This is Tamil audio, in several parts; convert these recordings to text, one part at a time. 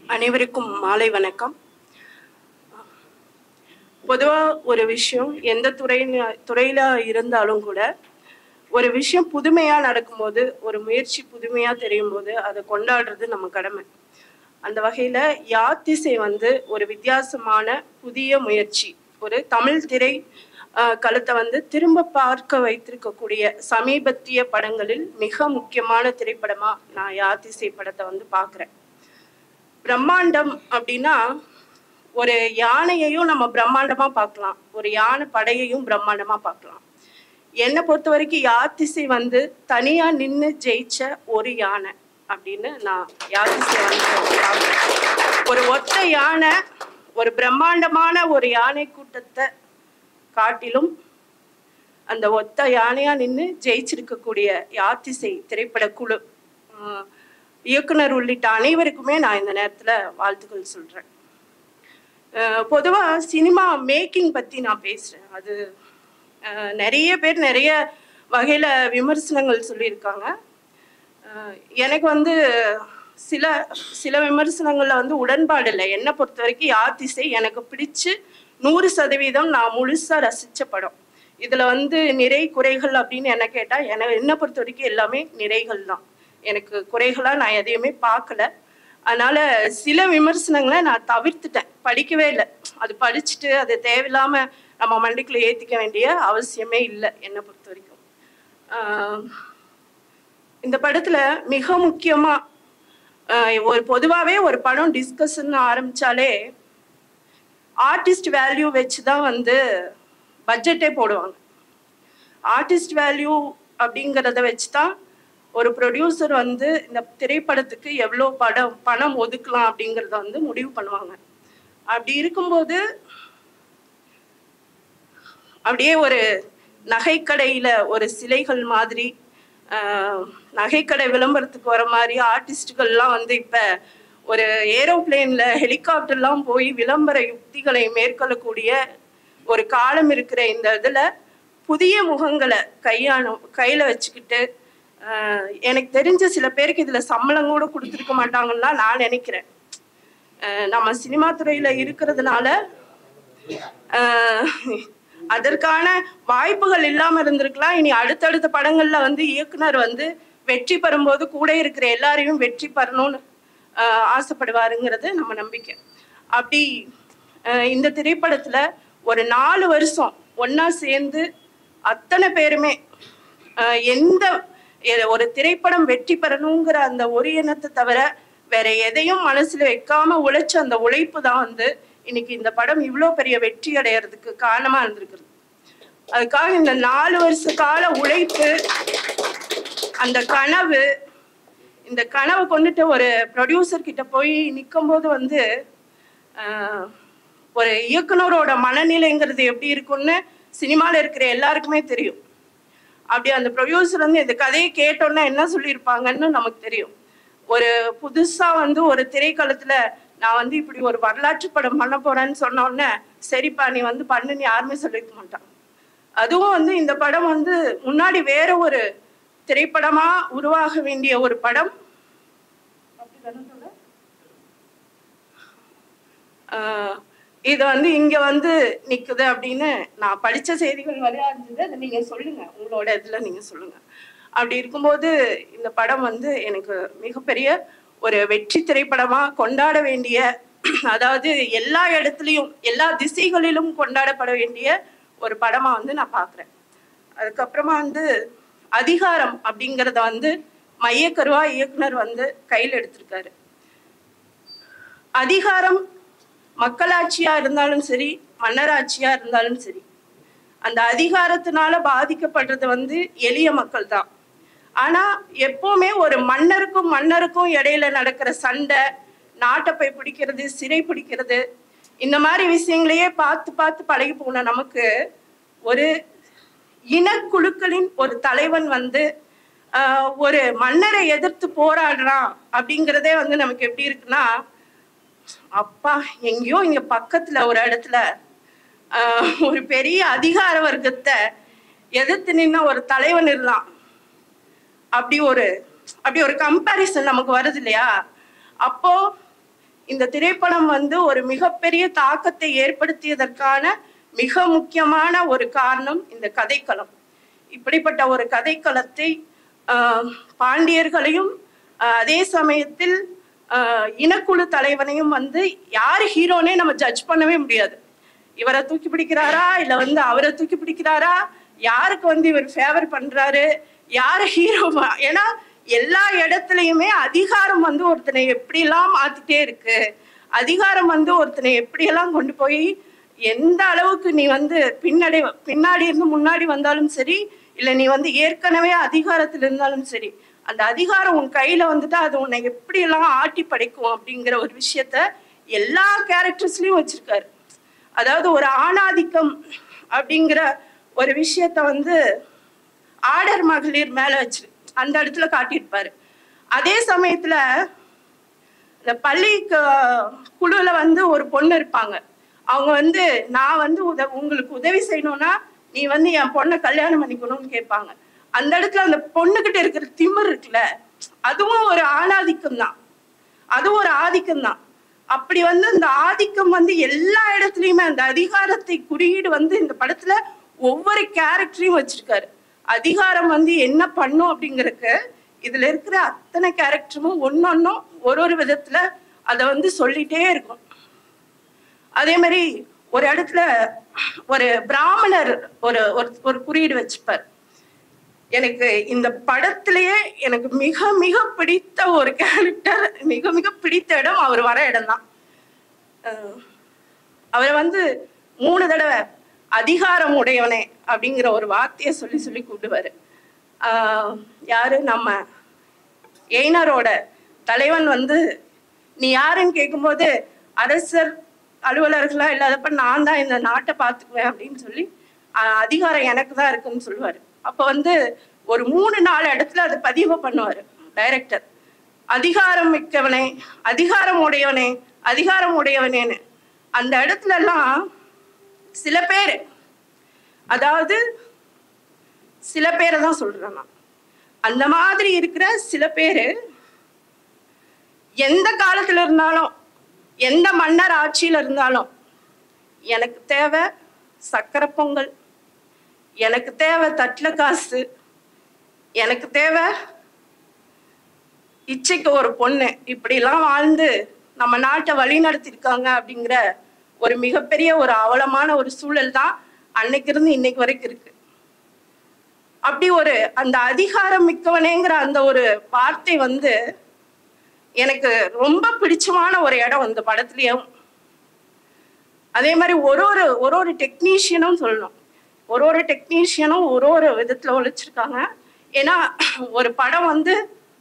அனைவருக்கும் மாலை வணக்கம் பொதுவாக ஒரு விஷயம் எந்த துறையில துறையில இருந்தாலும் கூட ஒரு விஷயம் புதுமையாக நடக்கும்போது ஒரு முயற்சி புதுமையாக தெரியும் போது அதை கொண்டாடுறது நம்ம கடமை அந்த வகையில் யாத்திசை வந்து ஒரு வித்தியாசமான புதிய முயற்சி ஒரு தமிழ் திரை ஆஹ், களத்தை வந்து திரும்ப பார்க்க வைத்திருக்கக்கூடிய சமீபத்திய படங்களில் மிக முக்கியமான திரைப்படமா நான் யாத்திசை படத்தை வந்து பார்க்குறேன் பிரம்மாண்டம் அப்படின்னா ஒரு யானையையும் நம்ம பிரம்மாண்டமா பார்க்கலாம் ஒரு யானை படையையும் பிரம்மாண்டமா பார்க்கலாம் என்னை பொறுத்த வரைக்கும் யாத்திசை வந்து தனியா நின்று ஜெயிச்ச ஒரு யானை அப்படின்னு நான் யாத்திசை வந்து பார்க்கிறேன் ஒரு ஒத்த யானை ஒரு பிரம்மாண்டமான ஒரு யானை கூட்டத்தை காட்டிலும் அந்த ஒத்த யானையா நின்று ஜெயிச்சிருக்கக்கூடிய யாத்திசை திரைப்பட குழு ஆஹ் இயக்குனர் உள்ளிட்ட அனைவருக்குமே நான் இந்த நேரத்துல வாழ்த்துக்கள் சொல்றேன் அஹ் பொதுவா சினிமா மேக்கிங் பத்தி நான் பேசுறேன் அது அஹ் நிறைய பேர் நிறைய வகையில விமர்சனங்கள் சொல்லியிருக்காங்க அஹ் எனக்கு வந்து சில சில விமர்சனங்கள்ல வந்து உடன்பாடு இல்லை என்னை பொறுத்த வரைக்கும் யாத்திசை எனக்கு பிடிச்சு நூறு சதவீதம் நான் முழுசா ரசிச்ச படம் இதுல வந்து நிறை குறைகள் அப்படின்னு என்ன கேட்டா எனக்கு என்னை பொறுத்த வரைக்கும் எல்லாமே நிறைகள் தான் எனக்கு குறைகளா நான் எதையுமே பார்க்கல அதனால சில விமர்சனங்களை நான் தவிர்த்துட்டேன் படிக்கவே இல்லை அது படிச்சுட்டு அது தேவையில்லாம நம்ம மண்டைக்குள்ள ஏத்திக்க வேண்டிய அவசியமே இல்லை என்னை பொறுத்த வரைக்கும் ஆஹ் இந்த படத்துல மிக முக்கியமா ஆஹ் ஒரு பொதுவாவே ஒரு படம் டிஸ்கஷன் ஆரம்பிச்சாலே ஆர்டிஸ்ட் வேல்யூ வச்சு தான் வந்து பட்ஜெட்டே போடுவாங்க ஆர்டிஸ்ட் வேல்யூ அப்படிங்கிறத வச்சு தான் ஒரு ப்ரொடியூசர் வந்து இந்த திரைப்படத்துக்கு எவ்வளோ படம் பணம் ஒதுக்கலாம் அப்படிங்கிறத வந்து முடிவு பண்ணுவாங்க அப்படி இருக்கும்போது அப்படியே ஒரு நகைக்கடையில ஒரு சிலைகள் மாதிரி ஆஹ், நகைக்கடை விளம்பரத்துக்கு வர மாதிரி ஆர்டிஸ்டுகள்லாம் வந்து இப்ப ஒரு ஏரோப்ளேன்ல ஹெலிகாப்டர்லாம் போய் விளம்பர யுக்திகளை மேற்கொள்ளக்கூடிய ஒரு காலம் இருக்கிற இந்த இதுல புதிய முகங்களை கையாண கையில வச்சுக்கிட்டு ஆஹ், எனக்கு தெரிஞ்ச சில பேருக்கு இதுல சம்பளம் கூட கொடுத்துருக்க மாட்டாங்கன்னு தான் நான் நினைக்கிறேன் ஆஹ், நம்ம சினிமா துறையில இருக்கிறதுனால ஆஹ், அதற்கான வாய்ப்புகள் இல்லாம இருந்திருக்கலாம் இனி அடுத்தடுத்த படங்கள்ல வந்து இயக்குனர் வந்து வெற்றி பெறும்போது கூட இருக்கிற எல்லாரையும் வெற்றி பெறணும்னு ஆஹ், ஆசைப்படுவாருங்கிறது நம்ம நம்பிக்கை அப்படி ஆஹ், இந்த திரைப்படத்துல ஒரு நாலு வருஷம் ஒண்ணா சேர்ந்து அத்தனை பேருமே ஆஹ், எந்த எ- ஒரு திரைப்படம் வெற்றி பெறணுங்கிற அந்த ஒரு எண்ணத்தை தவிர வேற எதையும் மனசுல வைக்காம உழைச்ச அந்த உழைப்பு தான் வந்து இன்னைக்கு இந்த படம் இவ்வளோ பெரிய வெற்றி அடையறதுக்கு காரணமா இருந்திருக்குது அதுக்காக இந்த நாலு வருஷ கால உழைப்பு அந்த கனவு இந்த கனவை கொண்டுட்டு ஒரு ப்ரொடியூசர் கிட்ட போய் நிக்கும்போது வந்து ஆஹ், ஒரு இயக்குனரோட மனநிலைங்கிறது எப்படி இருக்கும்னு சினிமால இருக்கிற எல்லாருக்குமே தெரியும் அப்படி அந்த ப்ரொடியூசர் வந்து இந்த கதையை கேட்டோன்னே என்ன சொல்லியிருப்பாங்கன்னு நமக்கு தெரியும் ஒரு புதுசா வந்து ஒரு திரைக்களத்துல நான் வந்து இப்படி ஒரு வரலாற்று படம் பண்ண போறேன்னு சொன்ன உடனே சரிப்பா நீ வந்து பண்ணுன்னு யாருமே சொல்லிருக்க மாட்டாங்க அதுவும் வந்து இந்த படம் வந்து முன்னாடி வேற ஒரு திரைப்படமா உருவாக வேண்டிய ஒரு படம் அப்படிதானே தோழர்? ஆஹ் இது வந்து இங்க வந்து நிக்குது அப்படின்னு நான் படிச்ச செய்திகள் வரையா இருந்தது அதை நீங்க சொல்லுங்க உங்களோட இதுல நீங்க சொல்லுங்க அப்படி இருக்கும்போது இந்த படம் வந்து எனக்கு மிகப்பெரிய ஒரு வெற்றி திரைப்படமா கொண்டாட வேண்டிய அதாவது எல்லா இடத்துலையும் எல்லா திசைகளிலும் கொண்டாடப்பட வேண்டிய ஒரு படமா வந்து நான் பார்க்கிறேன் அதுக்கப்புறமா வந்து அதிகாரம் அப்படிங்கிறத வந்து மையக்கருவா இயக்குனர் வந்து கையில் எடுத்திருக்காரு அதிகாரம் மக்களாட்சியா இருந்தாலும் சரி மன்னராட்சியா இருந்தாலும் சரி அந்த அதிகாரத்தினால பாதிக்கப்படுறது வந்து எளிய மக்கள் தான் ஆனா எப்பவுமே ஒரு மன்னருக்கும் மன்னருக்கும் இடையில நடக்கிற சண்டை நாட்டை போய் பிடிக்கிறது சிறை பிடிக்கிறது இந்த மாதிரி விஷயங்களையே பார்த்து பார்த்து பழகி போன நமக்கு ஒரு இனக்குழுக்களின் ஒரு தலைவன் வந்து ஆஹ், ஒரு மன்னரை எதிர்த்து போராடுறான் அப்படிங்கிறதே வந்து நமக்கு எப்படி இருக்குன்னா அப்பா எங்கேயோ இங்க பக்கத்துல ஒரு இடத்துல ஆஹ், ஒரு பெரிய அதிகார வர்க்கத்தை எதிர்த்து நின்ன ஒரு தலைவன் இருந்தான் அப்படி ஒரு அப்படி ஒரு கம்பாரிசன் நமக்கு வருது இல்லையா அப்போ இந்த திரைப்படம் வந்து ஒரு மிகப்பெரிய தாக்கத்தை ஏற்படுத்தியதற்கான மிக முக்கியமான ஒரு காரணம் இந்த கதைக்களம் இப்படிப்பட்ட ஒரு கதைக்களத்தை ஆஹ், பாண்டியர்களையும் ஆஹ், அதே சமயத்தில் ஆஹ், இனக்குழு தலைவனையும் வந்து யார் ஹீரோனே நம்ம ஜட்ஜ் பண்ணவே முடியாது இவரை தூக்கி பிடிக்கிறாரா இல்ல வந்து அவரை தூக்கி பிடிக்கிறாரா யாருக்கு வந்து இவர் ஃபேவர் பண்றாரு யார் ஹீரோ ஏன்னா எல்லா இடத்துலயுமே அதிகாரம் வந்து ஒருத்தனை எப்படியெல்லாம் மாத்திட்டே இருக்கு அதிகாரம் வந்து ஒருத்தனை எப்படியெல்லாம் கொண்டு போய் எந்த அளவுக்கு நீ வந்து பின்னாடி பின்னாடி இருந்து முன்னாடி வந்தாலும் சரி இல்ல நீ வந்து ஏற்கனவே அதிகாரத்துல இருந்தாலும் சரி அந்த அதிகாரம் உன் கையில வந்துட்டா அது உன்னை எப்படியெல்லாம் ஆட்டி படைக்கும் அப்படிங்கிற ஒரு விஷயத்த எல்லா கேரக்டர்ஸ்லயும் வச்சிருக்காரு அதாவது ஒரு ஆணாதிக்கம் அப்படிங்கிற ஒரு விஷயத்த வந்து ஆடர் மகளிர் மேல வச்சு அந்த இடத்துல காட்டியிருப்பாரு அதே சமயத்துல இந்த பள்ளி க- குழுல வந்து ஒரு பொண்ணு இருப்பாங்க அவங்க வந்து நான் வந்து உத உங்களுக்கு உதவி செய்யணும்னா நீ வந்து என் பொண்ணை கல்யாணம் பண்ணிக்கணும்னு கேட்பாங்க அந்த இடத்துல அந்த பொண்ணுகிட்ட இருக்கிற திமிர் இருக்குல்ல அதுவும் ஒரு ஆணாதிக்கம் தான் அதுவும் ஒரு ஆதிக்கம் தான் அப்படி வந்து அந்த ஆதிக்கம் வந்து எல்லா இடத்துலயுமே அந்த அதிகாரத்தை குறியீடு வந்து இந்த படத்துல ஒவ்வொரு கேரக்டரையும் வச்சிருக்காரு அதிகாரம் வந்து என்ன பண்ணும் அப்படிங்கறதுக்கு இதுல இருக்கிற அத்தனை கேரக்டரும் ஒன்னொன்னும் ஒரு ஒரு விதத்துல அதை வந்து சொல்லிட்டே இருக்கும் அதே மாதிரி ஒரு இடத்துல ஒரு பிராமணர் ஒரு ஒரு- ஒரு குறியீடு வச்சுப்பார் எனக்கு இந்த படத்திலேயே எனக்கு மிக மிக பிடித்த ஒரு கேரக்டர் மிக மிக பிடித்த இடம் அவர் வர இடம் தான் அவரை வந்து மூணு தடவை அதிகாரம் உடையவனே அப்படிங்கிற ஒரு வார்த்தையை சொல்லி சொல்லி கூப்பிடுவாரு ஆஹ் யாரு நம்ம எய்னரோட தலைவன் வந்து நீ யாருன்னு கேட்கும்போது அரசர் அலுவலர்களா இல்லாதப்ப நான் தான் இந்த நாட்டை பார்த்துக்குவேன் அப்படின்னு சொல்லி ஆஹ் அதிகாரம் எனக்கு தான் இருக்குன்னு சொல்லுவாரு அப்ப வந்து ஒரு மூணு நாலு இடத்துல அதை பதிவு பண்ணுவாரு டைரக்டர் அதிகாரம் மிக்கவனே அதிகாரம் உடையவனே அதிகாரம் உடையவனேன்னு அந்த இடத்துல எல்லாம் சில பேர் அதாவது சில பேரை தான் சொல்றேன் நான் அந்த மாதிரி இருக்கிற சில பேரு எந்த காலத்துல இருந்தாலும் எந்த மன்னர் ஆட்சியில இருந்தாலும் எனக்கு தேவை சக்கரை பொங்கல் எனக்கு தேவை தட்டுல காசு எனக்கு தேவை இச்சைக்கு ஒரு பொண்ணு இப்படிலாம் வாழ்ந்து நம்ம நாட்டை வழி நடத்திருக்காங்க அப்படிங்கிற ஒரு மிகப்பெரிய ஒரு அவலமான ஒரு சூழல் தான் அன்னைக்கு இருந்து இன்னைக்கு வரைக்கும் இருக்கு அப்படி ஒரு அந்த அதிகாரம் மிக்கவனேங்கிற அந்த ஒரு வார்த்தை வந்து எனக்கு ரொம்ப பிடிச்சமான ஒரு இடம் இந்த படத்துலயும் அதே மாதிரி ஒரு ஒரு ஒரு ஒரு டெக்னீஷியனும் சொல்லணும் ஒரு ஒரு டெக்னீஷியனும் ஒரு ஒரு விதத்துல உழைச்சிருக்காங்க ஏன்னா ஒரு படம் வந்து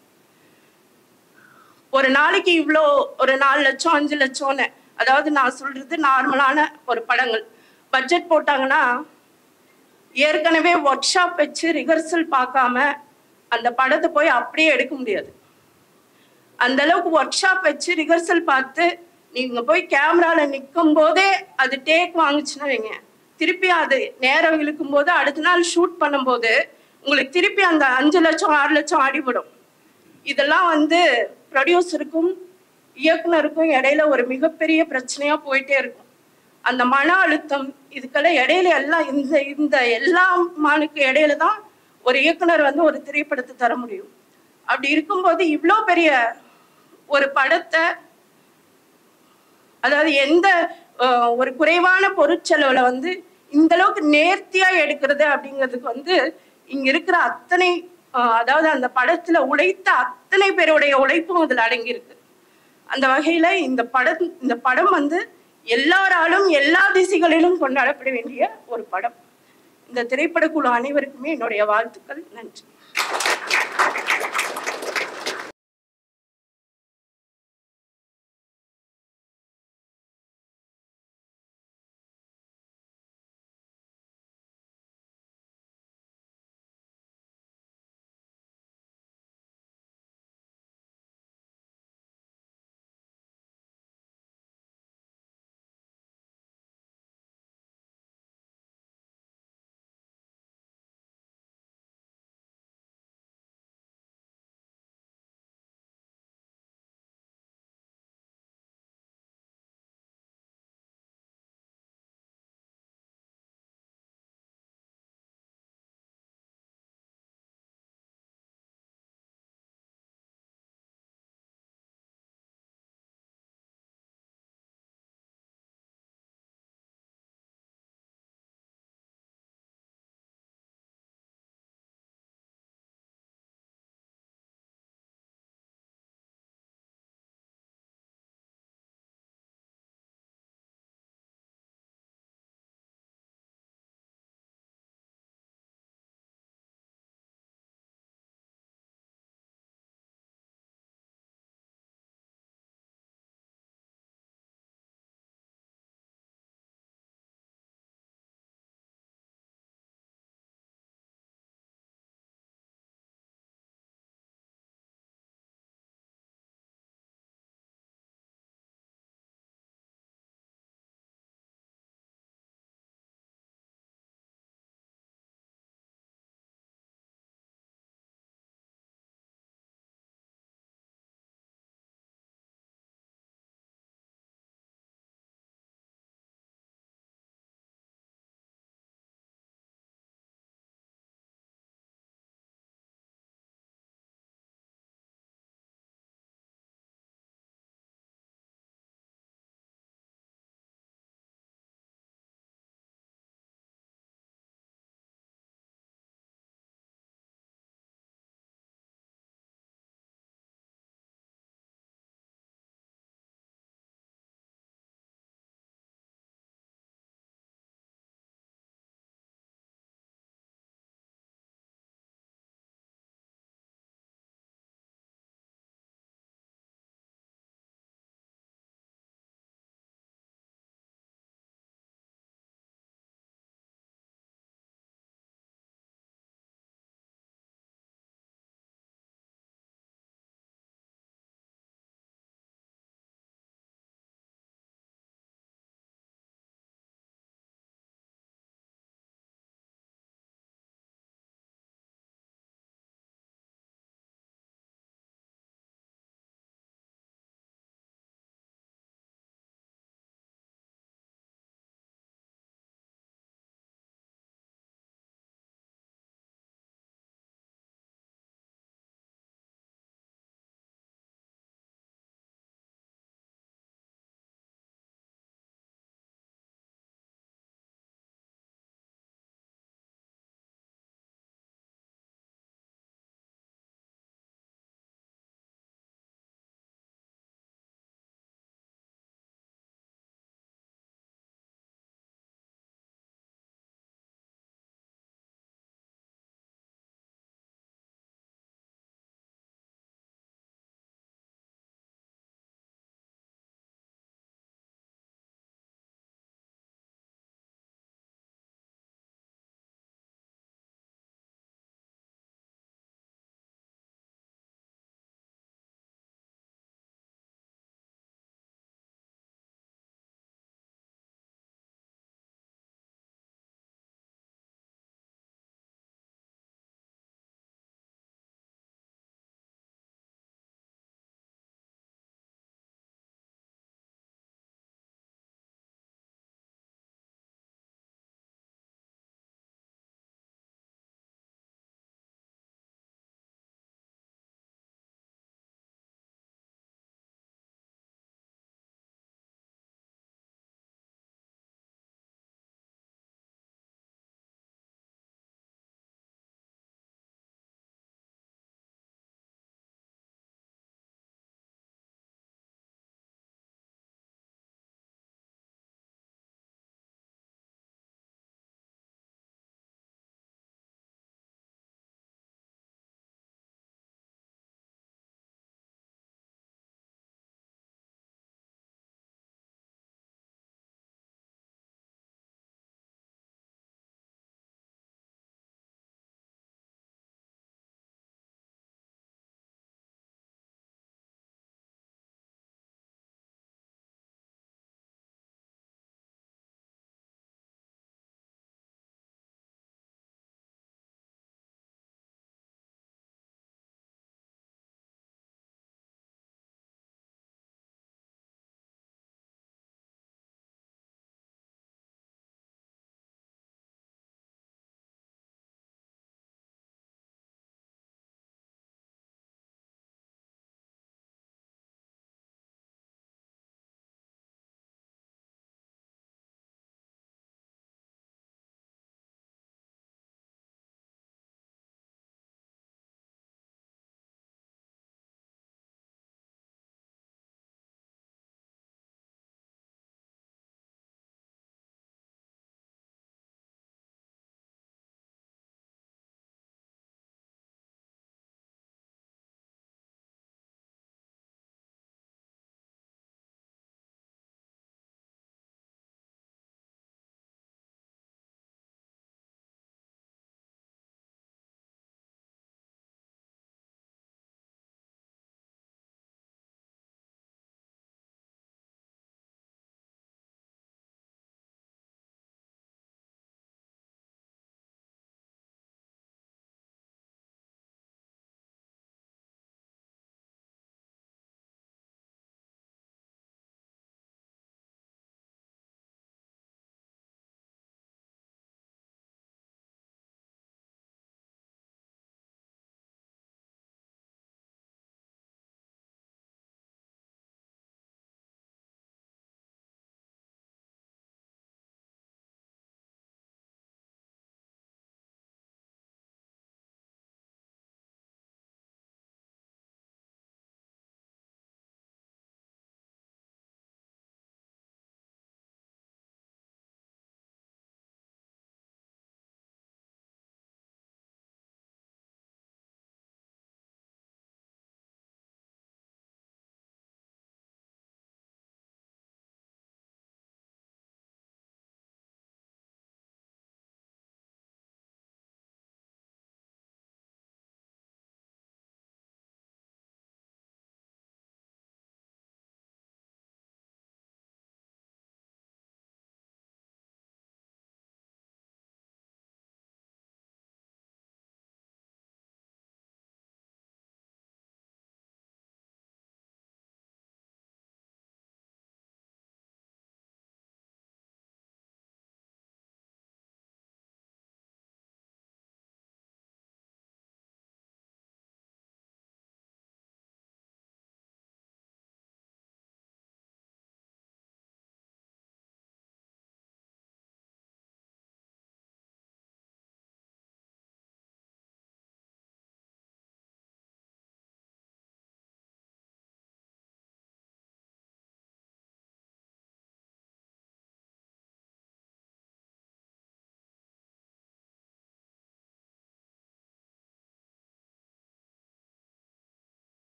ஒரு நாளைக்கு இவ்வளோ ஒரு நாலு லட்சம் அஞ்சு லட்சம்னு அதாவது நான் சொல்றது நார்மலான ஒரு படங்கள் பட்ஜெட் போட்டாங்கன்னா ஏற்கனவே ஒர்க் ஷாப் வச்சு ரிஹர்சல் பார்க்காம அந்த படத்தை போய் அப்படியே எடுக்க முடியாது அந்த அளவுக்கு ஒர்க் ஷாப் வச்சு ரிஹர்சல் பார்த்து நீங்க போய் கேமரால நிற்கும் போதே அது டேக் வாங்குச்சுன்னு வைங்க திருப்பி அது நேரம் இழுக்கும் போது அடுத்த நாள் ஷூட் பண்ணும்போது உங்களுக்கு திருப்பி அந்த அஞ்சு லட்சம் ஆறு லட்சம் அடிபடும் இதெல்லாம் வந்து ப்ரொடியூசருக்கும் இயக்குனருக்கும் இடையில ஒரு மிகப்பெரிய பிரச்சனையா போயிட்டே இருக்கும் அந்த மன அழுத்தம் இதுக்கெல்லாம் இடையில எல்லாம் இந்த இந்த எல்லா மானுக்கு இடையில தான் ஒரு இயக்குனர் வந்து ஒரு திரைப்படத்தை தர முடியும் அப்படி இருக்கும்போது இவ்வளோ பெரிய ஒரு படத்தை அதாவது எந்த அஹ், ஒரு குறைவான பொருட்செலவுல வந்து இந்த அளவுக்கு நேர்த்தியா எடுக்கிறது அப்படிங்கிறதுக்கு வந்து இங்க இருக்கிற அத்தனை அஹ், அதாவது அந்த படத்துல உழைத்த அத்தனை பேருடைய உழைப்பும் அதுல அடங்கியிருக்கு அந்த வகையில இந்த படம் இந்த படம் வந்து எல்லாராலும் எல்லா திசைகளிலும் கொண்டாடப்பட வேண்டிய ஒரு படம் இந்த திரைப்படக்குழு அனைவருக்குமே என்னுடைய வாழ்த்துக்கள் நன்றி